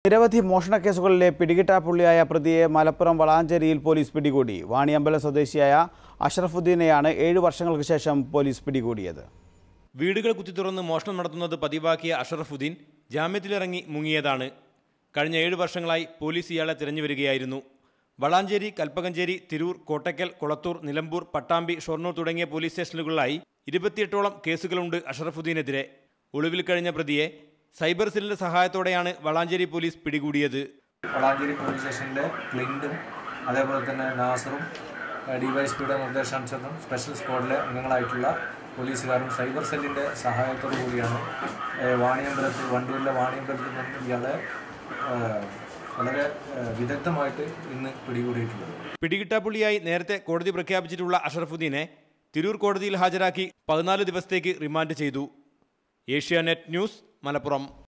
നിരവധി മോഷണ കേസുകളിലെ പിടികിട്ടാപ്പുള്ളിയായ പ്രതിയെ മലപ്പുറം വളാഞ്ചേരിയിൽ പോലീസ് പിടികൂടി വാണിയമ്പലം സ്വദേശിയായ അഷറഫുദ്ദീനെയാണ് ഏഴു വർഷങ്ങൾക്ക് ശേഷം പോലീസ് പിടികൂടിയത് വീടുകൾ കുത്തിത്തുറന്ന് മോഷണം നടത്തുന്നത് പതിവാക്കിയ അഷറഫുദ്ദീൻ ജാമ്യത്തിലിറങ്ങി മുങ്ങിയതാണ് കഴിഞ്ഞ ഏഴ് വർഷങ്ങളായി പോലീസ് ഇയാളെ തിരഞ്ഞു വരികയായിരുന്നു വളാഞ്ചേരി കൽപ്പകഞ്ചേരി തിരൂർ കോട്ടയ്ക്കൽ കൊളത്തൂർ നിലമ്പൂർ പട്ടാമ്പി ഷൊർണൂർ തുടങ്ങിയ പോലീസ് സ്റ്റേഷനുകളിലായി ഇരുപത്തിയെട്ടോളം കേസുകളുണ്ട് അഷറഫുദ്ദീനെതിരെ ഒളിവിൽ കഴിഞ്ഞ പ്രതിയെ സൈബർ സെല്ലിന്റെ സഹായത്തോടെയാണ് വളാഞ്ചേരി പോലീസ് പിടികൂടിയത് വളാഞ്ചേരി പോലീസ് സ്റ്റേഷനിലെ ക്ലിൻറ്റും അതേപോലെ തന്നെ നാസറും ഡിവൈഎസ്പിയുടെ നിർദ്ദേശാനുസരണം സ്പെഷ്യൽ സ്ക്വാഡിലെ അംഗങ്ങളായിട്ടുള്ള പോലീസുകാരും സൈബർ സെല്ലിൻ്റെ സഹായത്തോടു കൂടിയാണ് ഏഹ്, വാണിയമ്പലത്തിൽ വണ്ടിയിലെ വാണിയമ്പലത്തിൽ നിന്ന് ഇയാളെ ഏഹ്, വളരെ ഏഹ്, വിദഗ്ധമായിട്ട് ഇന്ന് പിടികൂടിയിട്ടുള്ളത് പിടികിട്ടാപ്പുള്ളിയായി നേരത്തെ കോടതി പ്രഖ്യാപിച്ചിട്ടുള്ള അഷറഫുദ്ദീനെ തിരൂർ കോടതിയിൽ ഹാജരാക്കി പതിനാല് ദിവസത്തേക്ക് റിമാൻഡ് ചെയ്തു ഏഷ്യാനെറ്റ് ന്യൂസ് മലപ്പുറം